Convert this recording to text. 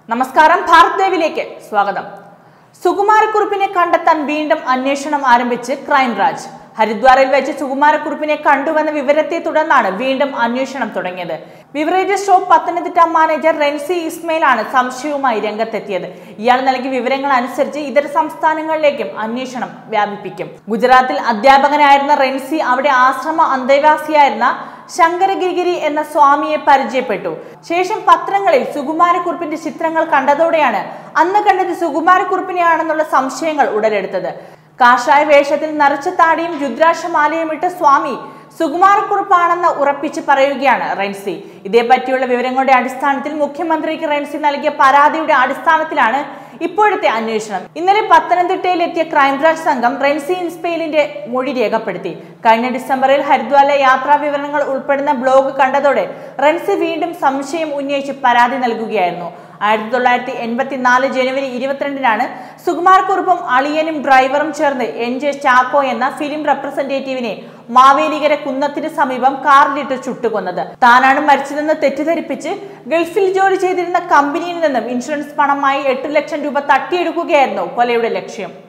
നമസ്കാരം ഭാരത് ദേവിലേക്ക് സ്വാഗതം സുകുമാരക്കുറുപ്പിനെ കണ്ടെത്താൻ വീണ്ടും അന്വേഷണം ആരംഭിച്ച് ക്രൈംബ്രാഞ്ച് ഹരിദ്വാറിൽ വെച്ച് സുകുമാരക്കുറുപ്പിനെ കണ്ടുവന്ന വിവരത്തെ തുടർന്നാണ് വീണ്ടും അന്വേഷണം തുടങ്ങിയത് beverages shop Pathanamthitta manager Rency ഇസ്മയിലാണ് സംശയവുമായി രംഗത്തെത്തിയത് ഇയാൾ നൽകിയ വിവരങ്ങൾ അനുസരിച്ച് ഇതര സംസ്ഥാനങ്ങളിലേക്കും അന്വേഷണം വ്യാപിപ്പിക്കും ഗുജറാത്തിൽ അധ്യാപകനായിരുന്ന റെൻസി അവിടെ ആശ്രമ അന്തേവാസിയായിരുന്ന ശങ്കരഗിരിഗിരി എന്ന സ്വാമിയെ പരിചയപ്പെട്ടു ശേഷം പത്രങ്ങളിൽ സുകുമാരക്കുറുപ്പിന്റെ ചിത്രങ്ങൾ കണ്ടതോടെയാണ് അന്ന് കണ്ടത് സുകുമാരക്കുറുപ്പിനെയാണെന്നുള്ള സംശയങ്ങൾ ഉടലെടുത്തത് കാഷായ വേഷത്തിൽ നരച്ച താടിയും രുദ്രാക്ഷമാലയും ഇട്ട സ്വാമി സുകുമാരക്കുറുപ്പാണെന്ന് ഉറപ്പിച്ച് പറയുകയാണ് റെൻസി ഇതേപറ്റിയുള്ള വിവരങ്ങളുടെ അടിസ്ഥാനത്തിൽ മുഖ്യമന്ത്രിക്ക് റെൻസി നൽകിയ പരാതിയുടെ അടിസ്ഥാനത്തിലാണ് ഇപ്പോഴത്തെ അന്വേഷണം ഇന്നലെ പത്തനംതിട്ടയിലെത്തിയ ക്രൈംബ്രാഞ്ച് സംഘം റെൻസി ഇൻസ്പെയിലിന്റെ മൊഴി രേഖപ്പെടുത്തി കഴിഞ്ഞ ഡിസംബറിൽ ഹരിദ്വാറിലെ യാത്രാ വിവരങ്ങൾ ഉൾപ്പെടുന്ന ബ്ലോഗ് കണ്ടതോടെ റെൻസി വീണ്ടും സംശയം ഉന്നയിച്ച് പരാതി നൽകുകയായിരുന്നു ആയിരത്തി തൊള്ളായിരത്തി എൺപത്തിനാല് ജനുവരി ഇരുപത്തിരണ്ടിനാണ് സുകുമാർ കുറുപ്പും അളിയനും ഡ്രൈവറും ചേർന്ന് എൻ ജെ ചാക്കോ എന്ന ഫിലിം റെപ്രസെന്റേറ്റീവിനെ മാവേലിക്കര കുന്നത്തിന് സമീപം കാറിലിട്ട് ചുട്ടുകൊന്നത് താനാണ് മരിച്ചതെന്ന് തെറ്റിദ്ധരിപ്പിച്ച് ഗൾഫിൽ ജോലി ചെയ്തിരുന്ന കമ്പനിയിൽ നിന്നും ഇൻഷുറൻസ് പണമായി എട്ട് ലക്ഷം രൂപ തട്ടിയെടുക്കുകയായിരുന്നു കൊലയുടെ ലക്ഷ്യം